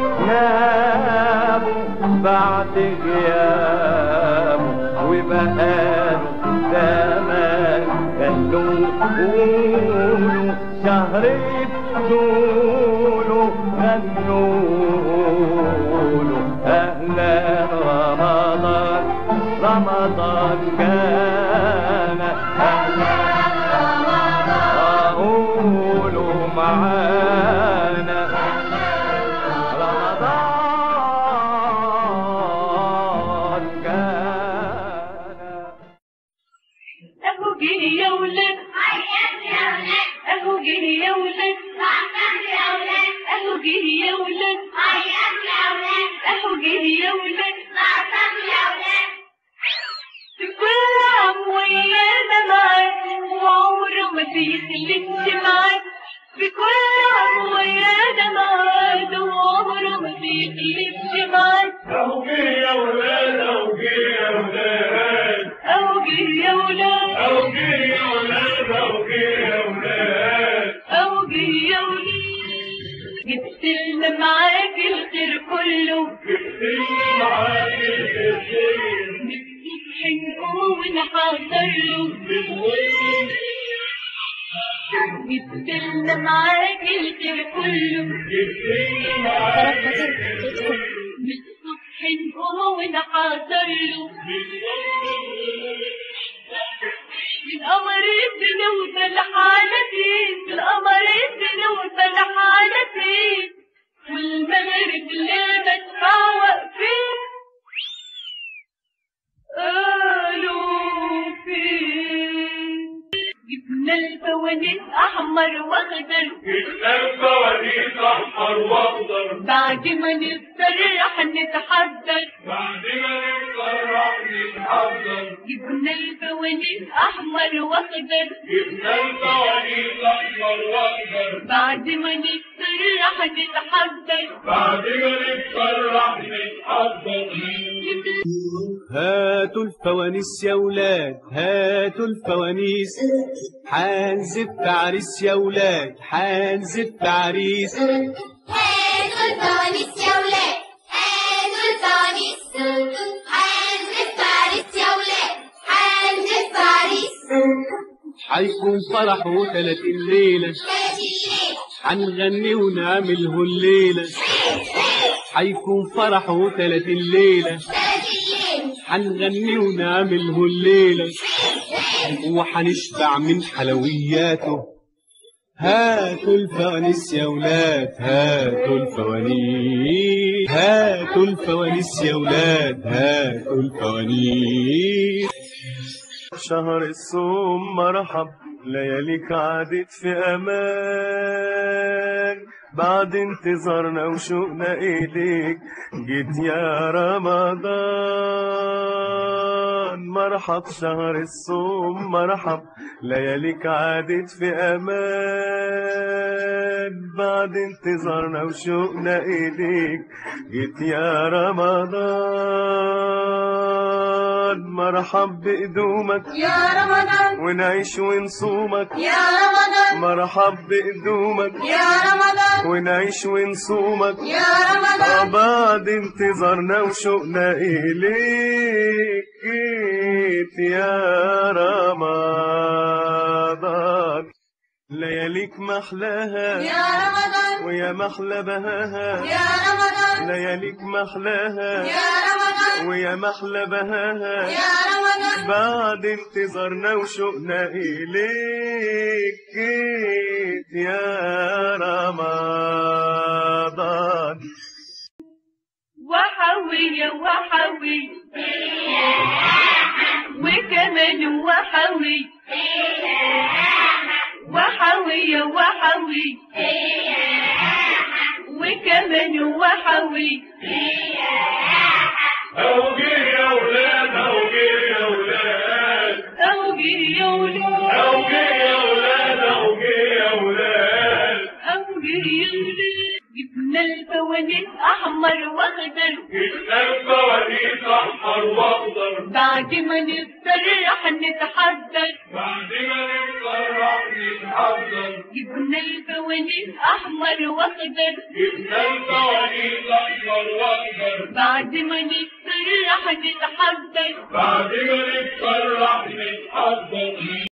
نابوا بعد غيابه وبقاله زمان قالوا قولوا شهر طوله غنوا له أهلا رمضان رمضان كان أهلا قولوا معانا رمضان كان اهو جه يا ولاد اهو جه يا ولاد اهو جه يا ولاد اهو جه يا ولاد في كل عام ويانا معاك وعمره ما بيخلفش معاك في كل عام ويانا معاك وعمره ما بيخلفش معاك أوجي يا ولاد أوجي يا ولاد اهو جه يا ولاد أوجي يا ولاد أوجي يا ولاد اهو جه يا ولاد جبت لنا معاك الخير كله جبتني معاك الخير الصبح نقوم ونحضر له جبت لنا معاك الخير كله جبتني معاك الصبح نقوم ونحضر له من قمر نوصل حالتين من قمر نوصل حالتين والمغرب لما تدفع واقفين قالوا فين جبنا الفوانيس احمر واخضر جبنا الفوانيس أحمر وأخضر بعد ما نفطر رح نتحضر بعد ما نفطر راح نتحضر جبنا الفوانيس احمر واخضر جبنا الفوانيس أحمر وأخضر بعد ما نفطر رح نتحضر بعد ما نفطر راح نتحضر هاتوا الفوانيس يا ولاد هاتوا الفوانيس حنزف عريس يا ولاد حنزف عريس هاتوا الفوانيس يا ولاد هاتوا الفوانيس هنزف فارس يا ولاد هنزف فارس حيكون فرحه تلاتين ليلة تلاتين حنغني ونعمله الليلة حيكون فرحه تلاتين ليلة تلاتين حنغني ونعمله الليلة وحنشبع من حلوياته هاتوا الفوانيس يا ولاد هاتوا الفوانيس هاتوا الفوانيس يا ولاد هاتوا الفوانيس شهر الصوم مرحب لياليك عادت في امان بعد انتظارنا وشوقنا ايديك جيت يا رمضان مرحب شهر الصوم مرحب لياليك عادت في امان بعد انتظارنا وشوقنا ايديك جيت يا رمضان مرحب بقدومك يا رمضان ونعيش ونصومك يا رمضان مرحب بقدومك يا رمضان ونعيش ونصومك يا رمضان بعد انتظارنا وشوقنا إليك جيت يا رمضان لياليك محلاها يا رمضان ويا محلى بهاها يا رمضان لياليك محلاها يا رمضان ويا محلى بهاها يا رمضان بعد انتظارنا وشوقنا إليك جيت يا رمضان وحوي وحوي وكمان وحوي وحوي وحوي وكمان وحوي أوجي يا ولاد أوجي يا ولاد أوجي يا ولاد أوجي يا ولاد أوجي يا ولاد أوجي يا ولاد جبنا الفوانيس احمر واخضر جبنا الفوانيس احمر واخضر بعد ما نستريح نتحضر بعد ما نتفرح نتحضر جبنا الفوانيس احمر واخضر جبنا الفوانيس احمر واخضر بعد ما نستريح نتحضر بعد ما نتفرح نتحضر